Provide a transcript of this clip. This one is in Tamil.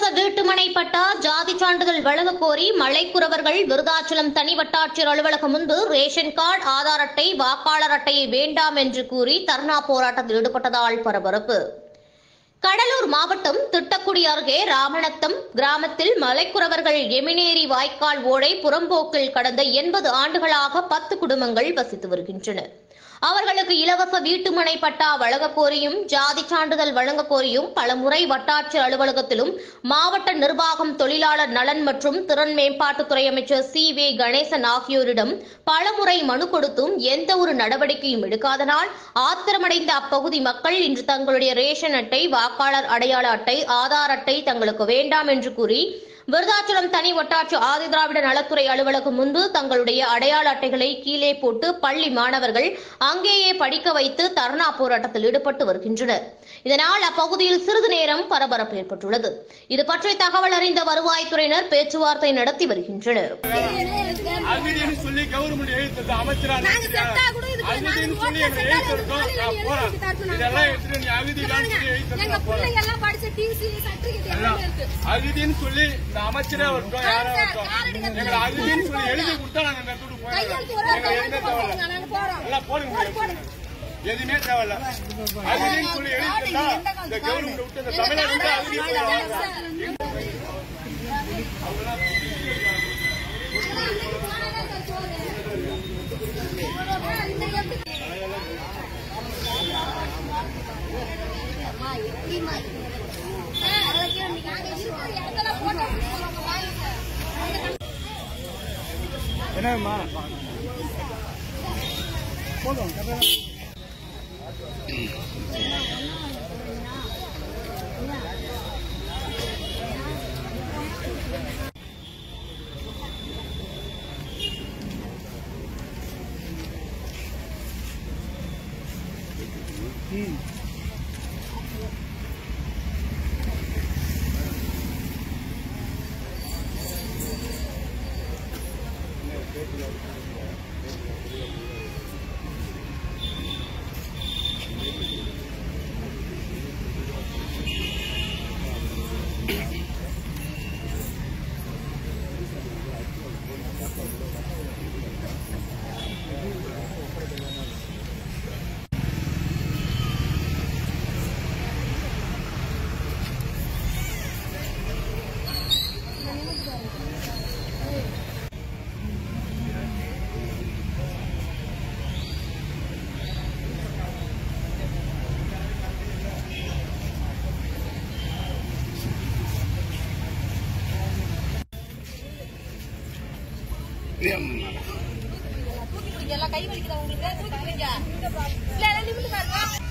வீட்டுமனை பட்டா ஜாதி சான்றிதழ் வழங்கக் கோரி மலைக்குறவர்கள் விருதாச்சலம் தனி வட்டாட்சியர் அலுவலகம் முன்பு ரேஷன் கார்டு ஆதார் அட்டை வாக்காளர் அட்டையை வேண்டாம் என்று கூறி தர்ணா போராட்டத்தில் ஈடுபட்டதால் பரபரப்பு கடலூர் மாவட்டம் திட்டக்குடி அருகே ராமநத்தம் கிராமத்தில் மலைக்குறவர்கள் எமினேரி வாய்க்கால் ஓடை புறம்போக்கில் கடந்த எண்பது ஆண்டுகளாக பத்து குடும்பங்கள் வசித்து வருகின்றனர் அவர்களுக்கு இலவச வீட்டுமனை பட்டா வழங்கக் கோரியும் ஜாதி சான்றிதழ் வழங்கக் கோரியும் பலமுறை வட்டாட்சியர் அலுவலகத்திலும் மாவட்ட நிர்வாகம் தொழிலாளர் நலன் மற்றும் திறன் மேம்பாட்டுத்துறை அமைச்சர் சி வே கணேசன் ஆகியோரிடம் பலமுறை மனு கொடுத்தும் எந்த ஒரு நடவடிக்கையும் எடுக்காதனால் ஆத்திரமடைந்த அப்பகுதி மக்கள் இன்று தங்களுடைய ரேஷன் அட்டை வாக்காளர் அடையாள அட்டை ஆதார் அட்டை தங்களுக்கு வேண்டாம் என்று கூறி விருதாச்சலம் தனி வட்டாட்சி ஆதிதிராவிட நலத்துறை அலுவலகம் முன்பு தங்களுடைய அடையாள அட்டைகளை கீழே போட்டு பள்ளி மாணவர்கள் அங்கேயே படிக்க வைத்து தர்ணா போராட்டத்தில் ஈடுபட்டு வருகின்றனர் இதனால் அப்பகுதியில் சிறிது நேரம் பரபரப்பு ஏற்பட்டுள்ளது இது பற்றி தகவல் அறிந்த வருவாய்த்துறையினர் பேச்சுவார்த்தை நடத்தி வருகின்றனர் அகதின்னு சொல்லி கவர்மெண்ட் எழுத்து அமைச்சரா நாங்க செத்தா கூட இதுக்கு அகதின்னு நாங்க சொல்லி ஓட்டை எங்களை செத்தா எழுத்து இதுக்கு இருக்கோம் காலையில நான் போறேன் எழுதி தரணும் இதெல்லாம் நாங்க. எடுத்துட்டு நீ அகதிலான்னு சொல்லி எழுத்து எங்க நான் போறேன் பிள்ளைங்க எல்லாம் படிச்ச டிசி சர்டிபிகேட் எல்லாமே இருக்கு அகதின்னு சொல்லி இந்த அமைச்சரா இருக்கோம் யாரா சார், இருக்கோம் காலடி கட்டு எங்களை அகதின்னு சொல்லி போடுங்க. எழுதி கொடுத்தா நாங்க இந்த இடத்துக்கு போயிடுறோம் கையெழுத்து ஒரு எங்களுக்கு எந்த கையெழுத்து தேவையில்ல போடுங்க நாங்க போறோம் எல்லாம் போடுங்க போடு, போடு. எதுவுமே தேவையில்ல அகதின்னு சொல்லி எழுதிட்டா இந்த கவர்மெண்ட் விட்டு இந்த தமிழ்நாடு விட்டு அகதி போயிடுவாங்க என்னம்மா போதும் எல்லாம் கை வலிக்குதா உங்களுக்கு தூக்கி பிடிங்க. இல்ல, இல்ல, நிமிர்ந்து பாருங்க.